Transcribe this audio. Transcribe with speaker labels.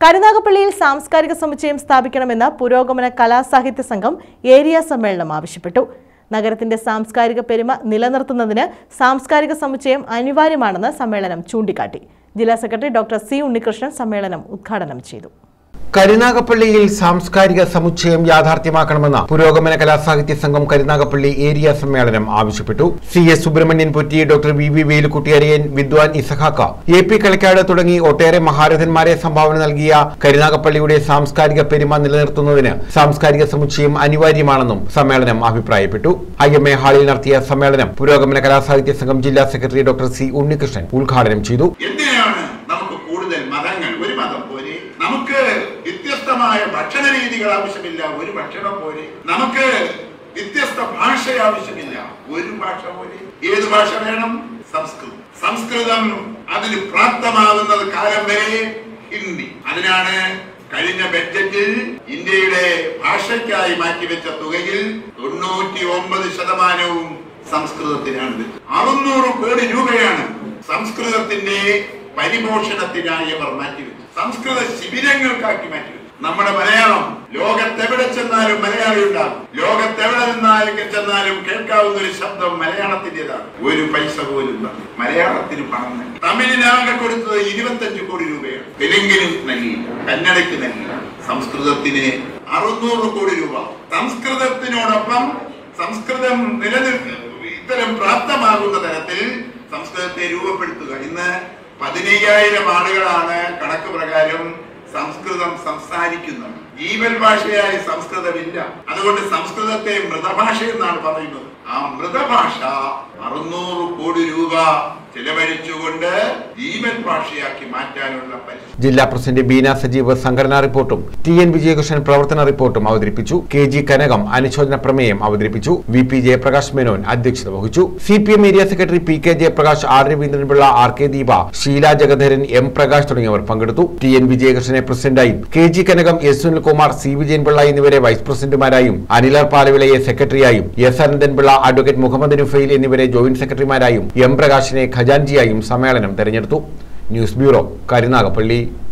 Speaker 1: കരുനാഗപ്പള്ളിയിൽ സാംസ്കാരിക സമുച്ചയം സ്ഥാപിക്കണമെന്ന് പുരോഗമന കലാസാഹിത്യ സംഘം ഏരിയ സമ്മേളനം ആവശ്യപ്പെട്ടു നഗരത്തിന്റെ സാംസ്കാരിക പെരുമ നിലനിർത്തുന്നതിന് സാംസ്കാരിക സമുച്ചയം അനിവാര്യമാണെന്ന് സമ്മേളനം ചൂണ്ടിക്കാട്ടി ജില്ലാ സെക്രട്ടറി ഡോക്ടർ സി ഉണ്ണികൃഷ്ണൻ സമ്മേളനം ഉദ്ഘാടനം ചെയ്തു
Speaker 2: കരുനാഗപ്പള്ളിയിൽ സാംസ്കാരിക സമുച്ചയം യാഥാർത്ഥ്യമാക്കണമെന്ന് പുരോഗമന കലാസാഹിത്യ സംഘം കരുനാഗപ്പള്ളി ഏരിയ സമ്മേളനം ആവശ്യപ്പെട്ടു C S Subramanian Potti doctor V V Velukkutty Arayan വിദ്വാൻ ഇസഹാക്ക എ പി കളക്കാട് തുടങ്ങി ഒട്ടേറെ മഹാരഥന്മാരെ സംഭാവന നൽകിയ കരുനാഗപ്പള്ളിയുടെ സാംസ്കാരിക പെരുമ നിലനിർത്തുന്നതിന് സാംസ്കാരിക സമുച്ചയം അനിവാര്യമാണെന്നും സമ്മേളനം അഭിപ്രായപ്പെട്ടു ഐ എം എ ഹാളിൽ നടത്തിയ സമ്മേളനം പുരോഗമന കലാസാഹിത്യ സംഘം ജില്ലാ സെക്രട്ടറി ഡോക്ടർ സി ഉണ്ണികൃഷ്ണൻ ഉദ്ഘാടനം ചെയ്തു
Speaker 3: എന്തിനാണ് നമുക്ക് കൂടുതൽ മതങ്ങൾ ഒരു മതം പോലെ നമുക്ക് വ്യത്യസ്തമായ ഭക്ഷണ രീതികൾ ആവശ്യമില്ല ഒരു ഭക്ഷണം പോലെ നമുക്ക് വ്യത്യസ്ത ഭാഷ ആവശ്യമില്ല ഒരു ഭാഷ പോലെ ഏത് ഭാഷ വേണം സംസ്കൃതം സംസ്കൃതം അതിന് പ്രാപ്തമാകുന്നത് കാലം വരെ ഹിന്ദി അതിനാണ് കഴിഞ്ഞ ബഡ്ജറ്റിൽ ഇന്ത്യയുടെ ഭാഷയ്ക്കായി മാറ്റിവെച്ച തുകയിൽ തൊണ്ണൂറ്റി ഒമ്പത് ശതമാനവും സംസ്കൃതത്തിനാണ് വെച്ചത്. അറുന്നൂറ് കോടി രൂപയാണ് സംസ്കൃതത്തിന്റെ പരിപോഷണത്തിനായി അവർ മാറ്റിവെച്ചു സംസ്കൃത ശിബിരങ്ങൾക്കാക്കി മാറ്റിവെച്ചു നമ്മുടെ മലയാളം ലോകത്തെവിടെ ചെന്നാലും മലയാളി ഉണ്ടാകും ലോകത്തെവിടെ നിന്നാലും ചെന്നാലും കേൾക്കാവുന്ന ഒരു ശബ്ദം മലയാളത്തിന്റേതാണ് ഒരു പൈസ പോലും തന്നു. മലയാളത്തിന് പണം നൽകി തമിഴിനാകെ കൊടുത്തത് ഇരുപത്തഞ്ച് കോടി രൂപയാണ് തെലുങ്കിന് നൽകിയില്ല കന്നഡയ്ക്ക് നൽകിയില്ല സംസ്കൃതത്തിന് അറുന്നൂറ് കോടി രൂപ സംസ്കൃതത്തിനോടൊപ്പം സംസ്കൃതം നിലനിൽക്കുക ഇത്തരം പ്രാപ്തമാകുന്ന തരത്തിൽ സംസ്കൃതത്തെ രൂപപ്പെടുത്തുക ഇന്ന് പതിനയ്യായിരം ആളുകളാണ് കണക്ക് പ്രകാരം സംസ്കൃതം സംസാരിക്കുന്നത് ജീവൻ ഭാഷയായി സംസ്കൃതമില്ല അതുകൊണ്ട് സംസ്കൃതത്തെ മൃതഭാഷ എന്നാണ് പറയുന്നത് ആ മൃതഭാഷ അറുന്നൂറ് കോടി രൂപ ചെലവഴിച്ചുകൊണ്ട് ജീവൻ ഭാഷയാക്കി മാറ്റാനുള്ള പരിശ്രമം
Speaker 2: ജില്ലാ പ്രസിഡന്റ് ബീന സജീവ് സംഘടനാ റിപ്പോർട്ടും ടി എൻ വിജയകൃഷ്ണൻ പ്രവർത്തന റിപ്പോർട്ടും അവതരിപ്പിച്ചു കെ ജി കനകം അനുശോചന പ്രമേയം അവതരിപ്പിച്ചു വി പി ജയപ്രകാശ് മേനോൻ അധ്യക്ഷത വഹിച്ചു C P M area secretary P K Jayaprakash R Raveendran Pillai R K Deepa Sheela Jagadharan M Prakash തുടങ്ങിയവർ പങ്കെടുത്തു ടി എൻ വിജയകൃഷ്ണനെ പ്രസിഡന്റായും K G Kanakam S Sunilkumar C Vijayan Pillai എന്നിവരെ വൈസ് പ്രസിഡന്റുമാരായും അനിലർ പാലവിളയെ സെക്രട്ടറിയായും എസ് അനന്തൻപിള്ള അഡ്വക്കേറ്റ് മുഹമ്മദ് നുഫൈൽ എന്നിവരെ ജോയിന്റ് സെക്രട്ടറിമാരായും എം പ്രകാശിനെ ഖജാൻജിയായും സമ്മേളനം തെരഞ്ഞെടുത്തു ന്യൂസ് ബ്യൂറോ കരുനാഗപ്പള്ളി